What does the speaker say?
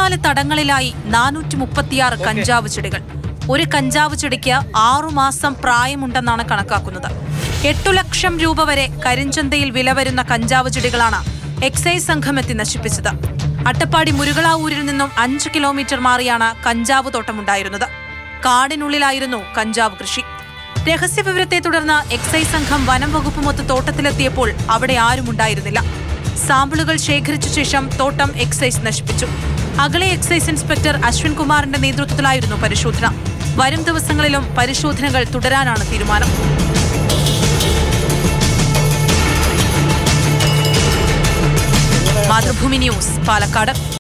ഇരുപത്തിനാല് തടങ്ങളിലായി നാനൂറ്റി മുപ്പത്തിയാറ് കഞ്ചാവ് ചെടികൾ ഒരു കഞ്ചാവ് ചെടിക്ക് ആറുമാസം പ്രായമുണ്ടെന്നാണ് കണക്കാക്കുന്നത് എട്ടു ലക്ഷം രൂപ വരെ കരിഞ്ചന്തയിൽ വില വരുന്ന കഞ്ചാവ് ചെടികളാണ് എക്സൈസ് സംഘം എത്തി നശിപ്പിച്ചത് അട്ടപ്പാടി മുരുകളാവൂരിൽ നിന്നും അഞ്ച് കിലോമീറ്റർ മാറിയാണ് കഞ്ചാവ് തോട്ടമുണ്ടായിരുന്നത് കാടിനുള്ളിലായിരുന്നു കഞ്ചാവ് കൃഷി രഹസ്യവിവരത്തെ തുടർന്ന് എക്സൈസ് സംഘം വനം വകുപ്പുമൊത്ത് തോട്ടത്തിലെത്തിയപ്പോൾ അവിടെ ആരും ഉണ്ടായിരുന്നില്ല സാമ്പിളുകൾ ശേഖരിച്ച ശേഷം തോട്ടം എക്സൈസ് നശിപ്പിച്ചു അഗളി എക്സൈസ് ഇൻസ്പെക്ടർ അശ്വിൻ കുമാറിന്റെ നേതൃത്വത്തിലായിരുന്നു പരിശോധന വരും ദിവസങ്ങളിലും പരിശോധനകൾ തുടരാനാണ് തീരുമാനം മാതൃഭൂമി ന്യൂസ് പാലക്കാട്